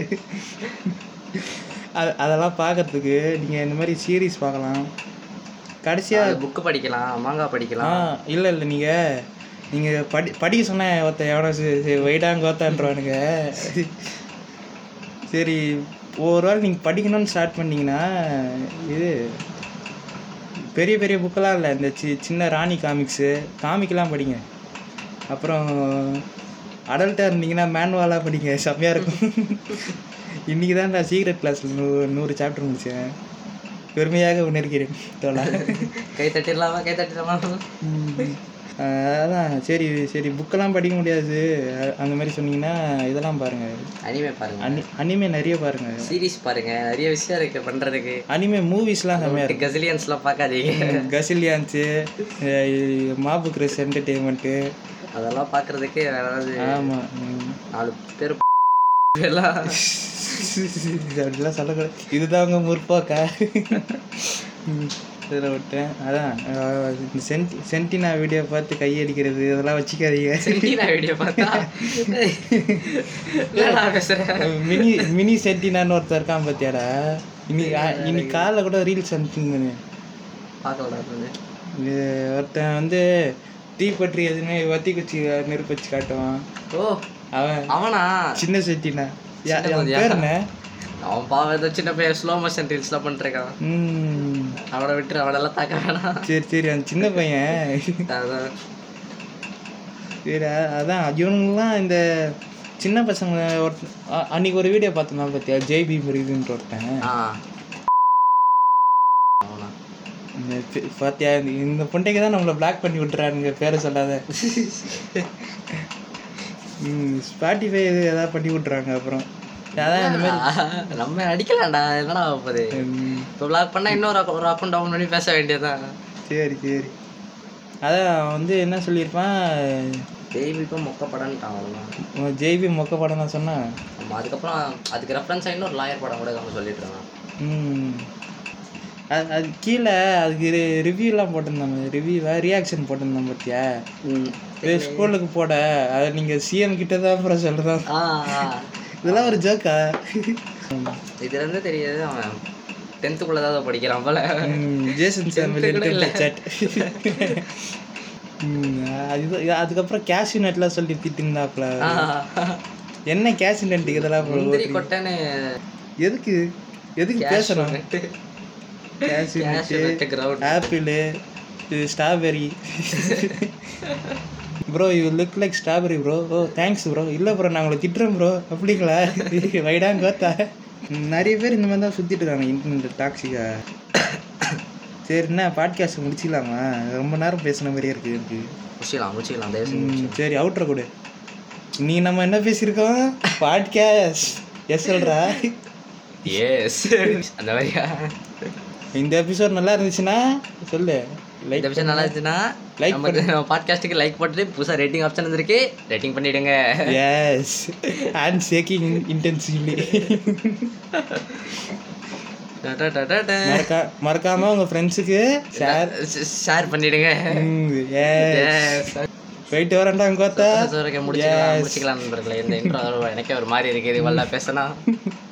அது அதெல்லாம் பார்க்கறதுக்கு நீங்கள் இந்த மாதிரி சீரீஸ் பார்க்கலாம் கடைசியாக புக்கு படிக்கலாம் மாங்கா ஆ படிக்கலாம் இல்லை இல்லை நீங்கள் நீங்கள் படி படிக்க சொன்னேன் ஒருத்த எவனோ வைடாங்கோத்தான்றவானுங்க சரி ஒரு நாள் நீங்கள் படிக்கணும்னு ஸ்டார்ட் பண்ணீங்கன்னா இது பெரிய பெரிய புக்கெல்லாம் இல்லை இந்த சி சின்ன ராணி காமிக்ஸு காமிக்லாம் படிங்க அப்புறம் அடல்ட்டாக இருந்தீங்கன்னா மேனுவலாக படிங்க செம்மையாக இருக்கும் இன்றைக்கி தான் நான் சீக்ரெட் கிளாஸில் நூ நூறு சாப்டர் முடித்தேன் பெருமையாக உணர்கிறேன் தோழா கை தட்டிடலாமா கை தட்டிடலாமா ஆஹ் அதான் சரி சரி புக்கெல்லாம் படிக்க முடியாது அ- அந்த மாதிரி சொன்னீங்கன்னா இதெல்லாம் பாருங்க அனிமே பாருங்க அனி அனிமே நிறைய பாருங்க சீரிஸ் பாருங்க நிறைய விஷயம் இருக்கு பண்றதுக்கு அனிமே மூவிஸ்லாம் செம்மையாக இருக்கும் கசிலியன்ஸ்லாம் பார்க்காதீங்க கசிலியான்ஸு மாபு கிறிஸ் என்டர்டெயின்மெண்ட்டு அதெல்லாம் பார்க்கறதுக்கு வேற ஏதாவது ஆமாம் நாலு பேர் எல்லாம் அப்படிலாம் சொல்லக்கூடாது இதுதான் உங்கள் முற்போக்கா ம், இதில் விட்டேன் அதான் ஆஹ் இந்த சென்டி சென்டினா வீடியோ பார்த்து கையடிக்கிறது இதெல்லாம் வச்சுக்காதீங்க சென்டினா வீடியோ பார்த்தா என்னடா பேசுறேன் மினி மினி சென்டினான்னு ஒருத்தர் இருக்கான் பார்த்தியாடா இன்னி இன்னைக்கு காலைல கூட ரீல்ஸ் அனுப்பிச்சிருந்தேன் பார்க்கலடா அது. இது ஒருத்தன் வந்து தீ பற்றி எதுவுமே வத்தி குச்சி நெருப்பு வச்சு காட்டுவான் ஓ அவன் அவனா சின்ன செட்டினா யா- சின்ன அவன் குதியா? பேர் என்ன அவன் பாவம் ஏதோ சின்ன பையன் ஸ்லோ மோஷன் ரீல்ஸ்லாம் பண்ணிருக்கான் ம் அவனை விட்டு அவனெல்லாம் தாக்க வேணாம் சரி சரி அந்த சின்ன பையன் அதான் சரி அ- அதான் இவனுங்கெல்லாம் இந்த சின்ன பசங்க ஒருத்த அ- அன்னைக்கு ஒரு வீடியோ பார்த்தோம்னா பார்த்தியா ஜெய் பி முருகன்ட்டு ஒருத்தன் ஆ அவனா இந்த பி- பாத்தியா இந்த- இந்த பொண்டைக்கு தான் நம்மளை பிளாக் பண்ணி விட்டுறானுங்க பேரை சொல்லாத ம் ஸ்பாட்டிஃபை இது எதாவது பண்ணி விட்றாங்க அப்புறம் அதான் இந்த மாதிரி நம்ம அடிக்கலாம்டா என்னடா ஆகப் போகுது ம், இப்போ பிளாக் பண்ணா இன்னொரு account- ஒரு அக்கௌண்ட் டவுன் பண்ணி பேச வேண்டியதுதான் சரி சரி அதான் அவன் வந்து என்ன சொல்லியிருப்பான் தேவி இப்போ மொக்க படம்ட்டான் அவ்வளோதான் ஜெய்பி மொக்க படம் தான் சொன்னான் ஆமா அதுக்கப்புறம் அதுக்கு ரெஃபரன்ஸாக இன்னொரு லாயர் படம் கூட நம்ம சொல்லிட்டு இருந்தான் ம் அது அது கீழே அதுக்கு ரிவ்யூலாம் போட்டிருந்தாங்க ரிவ்யூவா ரியாக்ஷன் போட்டிருந்தோம் பார்த்தியா ஸ்கூலுக்கு போட அதை நீங்கள் சிஎம் கிட்ட தான் அப்புறம் சொல்கிறோம் ஆ ஆ. இதெல்லாம் ஒரு ஜோக்கா இதுல இருந்து தெரியுது அவன் டென்த்துக்குள்ள தான் படிக்கிறான் போல ஜேசன் சாமியல் Tenth கூட இல்ல. சாட் அது அதுக்கப்புறம் கேஷ் நெட்லாம் சொல்லி திட்டிருந்தாப்புல ஆ. என்ன கேஷ் நெட் இதெல்லாம் முந்திரி கொட்டைன்னு எதுக்கு எதுக்கு பேசணும் cash net ground apple strawberry bro you look like strawberry bro oh thanks bro இல்லை ப்ரோ நான் உங்களை திட்டுறேன் ப்ரோ அப்படிங்களா வைடாங்க கோத்தா நிறைய பேர் இந்த மாதிரி தான் சுற்றிட்டு இருக்காங்க இன்டர்நெட் டாக்ஸிக்கா சரி என்ன பாட்காஸ்ட் முடிச்சிக்கலாமா ரொம்ப நேரம் பேசின மாதிரியே இருக்கு எனக்கு முடிச்சிக்கலாம் முடிச்சிக்கலாம் தயவு செஞ்சு ம், சரி அவுட்ர கொடு நீ நம்ம என்ன பேசியிருக்கோம் பாட்காஸ்ட் எஸ் சொல்றா எஸ் அந்த மாதிரியா இந்த எபிசோட் நல்லா இருந்துச்சுன்னா சொல்லு இந்த லைக் விஷயம் நல்லா இருந்துச்சுன்னா Like நம்ம நம்ம பாட்காஸ்ட்டுக்கு லைக் போட்டுட்டு புதுசாக ரேட்டிங் ஆப்ஷன் வந்திருக்கு ரேட்டிங் பண்ணிவிடுங்க எஸ் அண்ட் சேக்கிங் இன்டென்சிவ்லி மறக்கா மறக்காம உங்க ஃப்ரெண்ட்ஸுக்கு ஷேர் ஷேர் பண்ணிடுங்க எஸ் Yes. போயிட்டு வரேன்டா கோத்தா முடிச்சுக்கலாம் முடிச்சுக்கலாம் நண்பர்களே இந்த இன்ட்ரோ எனக்கே ஒரு மாதிரி இருக்குது இவெல்லாம் பேசினா